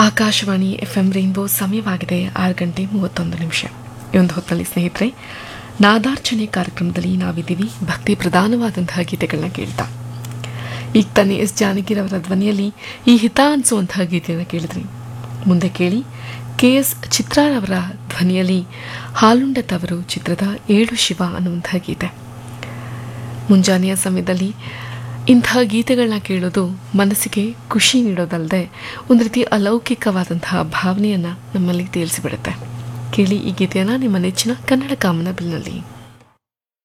Akashvani F M rainbow ಸಮಯವಾಗಿದೆ ಆರು ಗಂಟೆ ಮೂವತ್ತೊಂದು ನಿಮಿಷ ಈ ಒಂದು ಹೊತ್ತಲ್ಲಿ ಸ್ನೇಹಿತರೆ ನಾದಾರ್ಚನೆ ಕಾರ್ಯಕ್ರಮದಲ್ಲಿ ನಾವಿದ್ದೀವಿ ಭಕ್ತಿ ಪ್ರಧಾನವಾದಂತಹ ಗೀತೆಗಳನ್ನ ಕೇಳ್ತಾ ಈಗ ತಾನೇ ಎಸ್ ಜಾನಕಿರವರ ಧ್ವನಿಯಲ್ಲಿ ಈ ಹಿತ ಅನಿಸುವಂತಹ ಗೀತೆಯನ್ನು ಕೇಳಿದ್ರಿ ಮುಂದೆ ಕೇಳಿ ಕೆ ಎಸ್ ಚಿತ್ರಾರವರ ಧ್ವನಿಯಲ್ಲಿ ಹಾಲುಂಡ ತವರು ಚಿತ್ರದ ಏಳು ಶಿವ ಅನ್ನುವಂತಹ ಗೀತೆ ಮುಂಜಾನೆಯ ಸಮಯದಲ್ಲಿ ಇಂಥ ಗೀತೆಗಳನ್ನ ಕೇಳೋದು ಮನಸ್ಸಿಗೆ ಖುಷಿ ನೀಡೋದಲ್ಲದೆ ಒಂದು ರೀತಿ ಅಲೌಕಿಕವಾದಂತಹ ಭಾವನೆಯನ್ನು ನಮ್ಮಲ್ಲಿ ತೇಲಿಸಿಬಿಡುತ್ತೆ ಕೇಳಿ ಈ ಗೀತೆಯನ್ನು ನಿಮ್ಮ ನೆಚ್ಚಿನ ಕನ್ನಡ ಕಾಮನ ಬಿಲ್ನಲ್ಲಿ